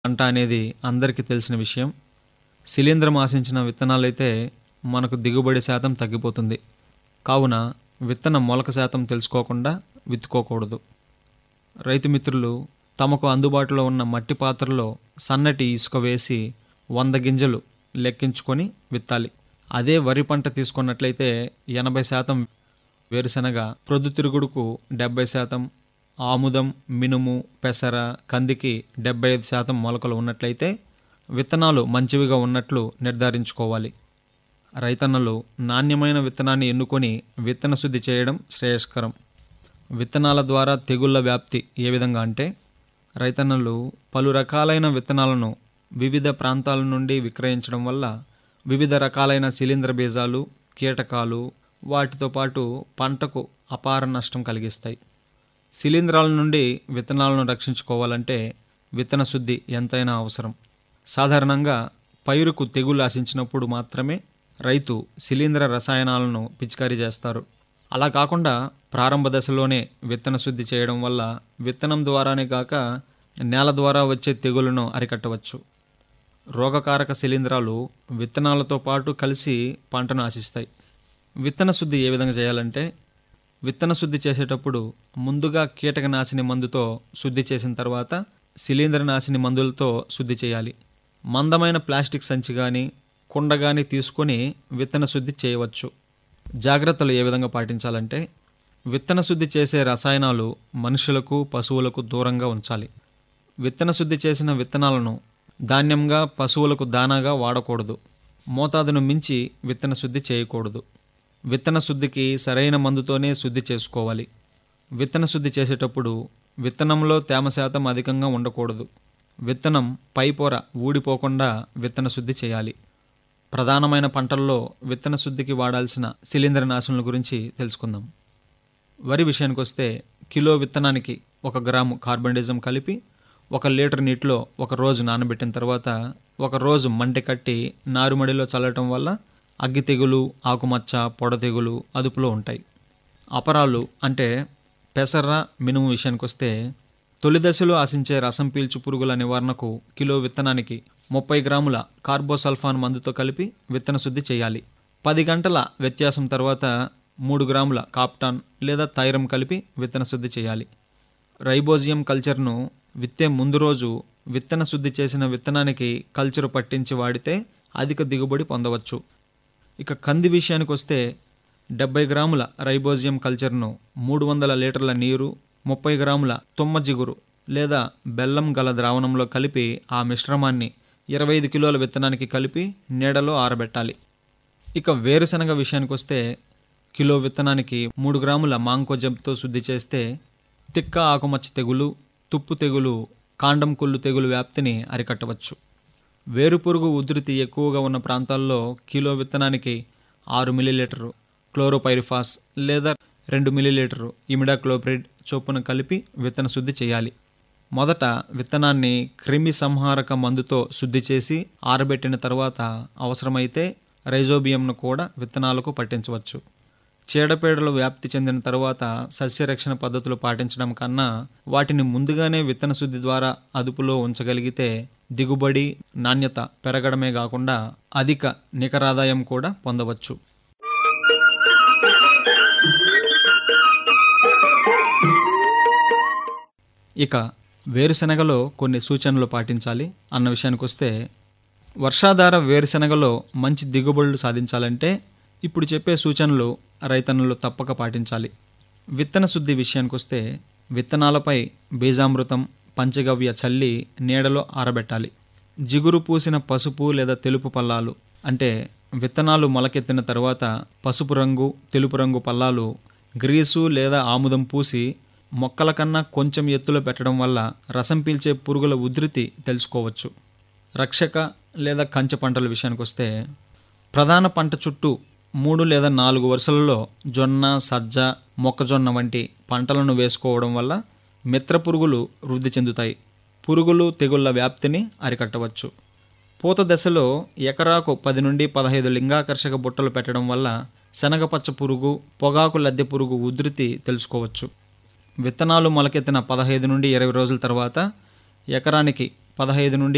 పంట అనేది అందరికీ తెలిసిన విషయం శిలీంధ్రం ఆశించిన విత్తనాలైతే మనకు దిగుబడి శాతం తగ్గిపోతుంది కావున విత్తన మొలక శాతం తెలుసుకోకుండా విత్తుకోకూడదు రైతు మిత్రులు తమకు అందుబాటులో ఉన్న మట్టి పాత్రలో సన్నటి ఇసుక వేసి వంద గింజలు లెక్కించుకొని విత్తాలి అదే వరి పంట తీసుకున్నట్లయితే ఎనభై శాతం వేరుశనగ ప్రొద్దుతిరుగుడుకు డెబ్బై శాతం ఆముదం మినుము పెసర కందికి డెబ్బై ఐదు శాతం మొలకలు ఉన్నట్లయితే విత్తనాలు మంచివిగా ఉన్నట్లు నిర్ధారించుకోవాలి రైతన్నలు నాణ్యమైన విత్తనాన్ని ఎన్నుకొని విత్తన శుద్ధి చేయడం శ్రేయస్కరం విత్తనాల ద్వారా తెగుళ్ల వ్యాప్తి ఏ విధంగా అంటే రైతన్నలు పలు రకాలైన విత్తనాలను వివిధ ప్రాంతాల నుండి విక్రయించడం వల్ల వివిధ రకాలైన శిలీంద్ర బీజాలు కీటకాలు వాటితో పాటు పంటకు అపార నష్టం కలిగిస్తాయి శిలీంధ్రాల నుండి విత్తనాలను రక్షించుకోవాలంటే విత్తన శుద్ధి ఎంతైనా అవసరం సాధారణంగా పైరుకు తెగులు ఆశించినప్పుడు మాత్రమే రైతు శిలీంద్ర రసాయనాలను పిచికారీ చేస్తారు అలా కాకుండా ప్రారంభ దశలోనే విత్తన శుద్ధి చేయడం వల్ల విత్తనం ద్వారానే కాక నేల ద్వారా వచ్చే తెగులను అరికట్టవచ్చు రోగకారక శిలీంధ్రాలు విత్తనాలతో పాటు కలిసి పంటను ఆశిస్తాయి విత్తన శుద్ధి ఏ విధంగా చేయాలంటే విత్తన శుద్ధి చేసేటప్పుడు ముందుగా కీటకనాశిని మందుతో శుద్ధి చేసిన తర్వాత శిలీంద్రనాశిని మందులతో శుద్ధి చేయాలి మందమైన ప్లాస్టిక్ సంచి కానీ కుండ కానీ తీసుకొని విత్తన శుద్ధి చేయవచ్చు జాగ్రత్తలు ఏ విధంగా పాటించాలంటే విత్తన శుద్ధి చేసే రసాయనాలు మనుషులకు పశువులకు దూరంగా ఉంచాలి విత్తన శుద్ధి చేసిన విత్తనాలను ధాన్యంగా పశువులకు దానాగా వాడకూడదు మోతాదును మించి విత్తన శుద్ధి చేయకూడదు విత్తన శుద్ధికి సరైన మందుతోనే శుద్ధి చేసుకోవాలి విత్తన శుద్ధి చేసేటప్పుడు విత్తనంలో తేమ శాతం అధికంగా ఉండకూడదు విత్తనం పైపొర ఊడిపోకుండా విత్తన శుద్ధి చేయాలి ప్రధానమైన పంటల్లో విత్తన శుద్ధికి వాడాల్సిన శిలీంద్ర నాశనల గురించి తెలుసుకుందాం వరి విషయానికి వస్తే కిలో విత్తనానికి ఒక గ్రాము కార్బన్డిజం కలిపి ఒక లీటర్ నీటిలో ఒక రోజు నానబెట్టిన తర్వాత ఒక రోజు మంటె కట్టి నారుమడిలో చల్లటం వల్ల అగ్గి తెగులు ఆకుమచ్చ పొడ తెగులు అదుపులో ఉంటాయి అపరాలు అంటే పెసర్ర మినుము విషయానికి వస్తే తొలి దశలో ఆశించే రసం పీల్చు పురుగుల నివారణకు కిలో విత్తనానికి ముప్పై గ్రాముల కార్బోసల్ఫాన్ మందుతో కలిపి విత్తన శుద్ధి చేయాలి పది గంటల వ్యత్యాసం తర్వాత మూడు గ్రాముల కాప్టాన్ లేదా థైరం కలిపి విత్తన శుద్ధి చేయాలి రైబోజియం కల్చర్ను విత్తే ముందు రోజు విత్తన శుద్ధి చేసిన విత్తనానికి కల్చర్ పట్టించి వాడితే అధిక దిగుబడి పొందవచ్చు ఇక కంది విషయానికి వస్తే డెబ్బై గ్రాముల రైబోజియం కల్చర్ను మూడు వందల లీటర్ల నీరు ముప్పై గ్రాముల తుమ్మ జిగురు లేదా బెల్లం గల ద్రావణంలో కలిపి ఆ మిశ్రమాన్ని ఇరవై ఐదు కిలోల విత్తనానికి కలిపి నీడలో ఆరబెట్టాలి ఇక వేరుశనగ విషయానికి వస్తే కిలో విత్తనానికి మూడు గ్రాముల మాంకోజబ్తో శుద్ధి చేస్తే తిక్క ఆకుమచ్చ తెగులు తుప్పు తెగులు కాండం కుళ్ళు తెగులు వ్యాప్తిని అరికట్టవచ్చు వేరుపురుగు ఉధృతి ఎక్కువగా ఉన్న ప్రాంతాల్లో కిలో విత్తనానికి ఆరు మిల్లీలీటరు క్లోరోపైరిఫాస్ లేదా రెండు మిల్లీలీటరు ఇమిడాక్లోప్రిడ్ చొప్పున కలిపి విత్తన శుద్ధి చేయాలి మొదట విత్తనాన్ని క్రిమి సంహారక మందుతో శుద్ధి చేసి ఆరబెట్టిన తర్వాత అవసరమైతే రైజోబియంను కూడా విత్తనాలకు పట్టించవచ్చు చీడపీడలు వ్యాప్తి చెందిన తర్వాత సస్యరక్షణ పద్ధతులు పాటించడం కన్నా వాటిని ముందుగానే విత్తన శుద్ధి ద్వారా అదుపులో ఉంచగలిగితే దిగుబడి నాణ్యత పెరగడమే కాకుండా అధిక నికరాదాయం కూడా పొందవచ్చు ఇక వేరుశనగలో కొన్ని సూచనలు పాటించాలి అన్న విషయానికి వస్తే వర్షాధార వేరుశనగలో మంచి దిగుబడులు సాధించాలంటే ఇప్పుడు చెప్పే సూచనలు రైతన్నులు తప్పక పాటించాలి విత్తన శుద్ధి విషయానికి వస్తే విత్తనాలపై బీజామృతం పంచగవ్య చల్లి నీడలో ఆరబెట్టాలి జిగురు పూసిన పసుపు లేదా తెలుపు పల్లాలు అంటే విత్తనాలు మొలకెత్తిన తర్వాత పసుపు రంగు తెలుపు రంగు పల్లాలు గ్రీసు లేదా ఆముదం పూసి మొక్కల కన్నా కొంచెం ఎత్తులో పెట్టడం వల్ల రసం పీల్చే పురుగుల ఉధృతి తెలుసుకోవచ్చు రక్షక లేదా కంచె పంటల విషయానికి వస్తే ప్రధాన పంట చుట్టూ మూడు లేదా నాలుగు వరుసలలో జొన్న సజ్జ మొక్కజొన్న వంటి పంటలను వేసుకోవడం వల్ల మిత్ర పురుగులు వృద్ధి చెందుతాయి పురుగులు తెగుళ్ల వ్యాప్తిని అరికట్టవచ్చు పూత దశలో ఎకరాకు పది నుండి పదహైదు లింగాకర్షక బుట్టలు పెట్టడం వల్ల శనగపచ్చ పురుగు పొగాకు లద్దె పురుగు ఉధృతి తెలుసుకోవచ్చు విత్తనాలు మొలకెత్తిన పదహైదు నుండి ఇరవై రోజుల తర్వాత ఎకరానికి పదహైదు నుండి